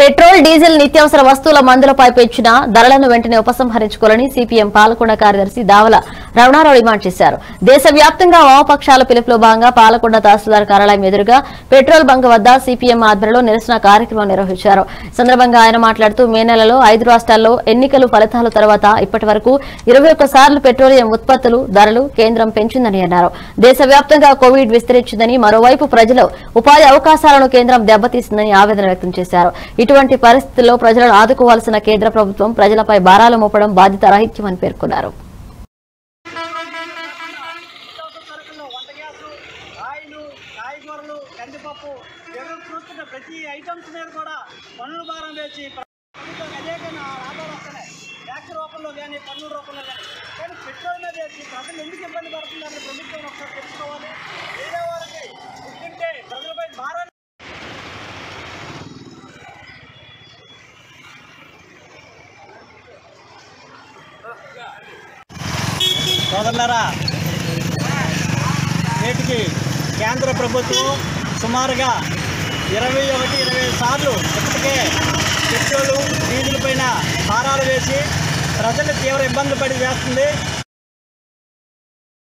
petrol diesel నిత్యావసర వస్తువుల మందులపై పెంచిన ధరలను వెంటనే ఉపసంహరించుకోవాలని సిపిఎం పాలకొండ కార్యదర్శి దావల రమణారావు డిమాండ్ చేశారు దేశవ్యాప్తంగా వామపక్షాల పిలుపులో భాగంగా పాలకొండ తహసీల్దార్ కార్యాలయం ఎదురుగా పెట్రోల్ బంక్ వద్ద సిపిఎం ఆధ్వర్యంలో నిరసన కార్యక్రమం నిర్వహించారు ఈ సందర్భంగా ఆయన మాట్లాడుతూ మే నెలలో ఐదు రాష్ట్రాల్లో ఎన్నికలు ఫలితాల తర్వాత ఇప్పటి వరకు ఇరవై సార్లు పెట్రోలియం ఉత్పత్తులు ధరలు కేంద్రం పెంచిందని అన్నారు దేశవ్యాప్తంగా కోవిడ్ విస్తరించిందని మరోవైపు ప్రజలు ఉపాధి అవకాశాలను కేంద్రం దెబ్బతీసిందని ఆవేదన వ్యక్తం చేశారు ఇటువంటి పరిస్థితుల్లో ప్రజలను ఆదుకోవాల్సిన కేంద్ర ప్రభుత్వం ప్రజలపై భారాలు మోపడం బాధ్యత రాహిత్యమని పేర్కొన్నారు నిత్యావసర సరుకుల్లో వంట గ్యాసు ఆయిలు కాయగూరలు కందిపప్పు ఎరువు చూస్తున్న ప్రతి ఐటమ్స్ మీద కూడా పన్నుల భారం వేసి ప్రభుత్వం అనేక లాభాలు వస్తున్నాయి ట్యాక్స్ రూపంలో కానీ పన్నుల రూపంలో కానీ కానీ పెట్రోల్ మీద వేసి ప్రజలు ఎందుకు ఇబ్బంది పడుతున్నారని ప్రభుత్వం ఒకసారి తెలుసుకోవాలి వేరే వారికి గుర్తుంటే ప్రజలపై భారాన్ని సోదరులారా నేటికి కేంద్ర ప్రభుత్వం సుమారుగా ఇరవై ఒకటి ఇరవై సార్లు ఇప్పటికే పెట్రోలు డీజిల్ పైన భారాలు వేసి ప్రజలు తీవ్ర ఇబ్బందులు పడి చేస్తుంది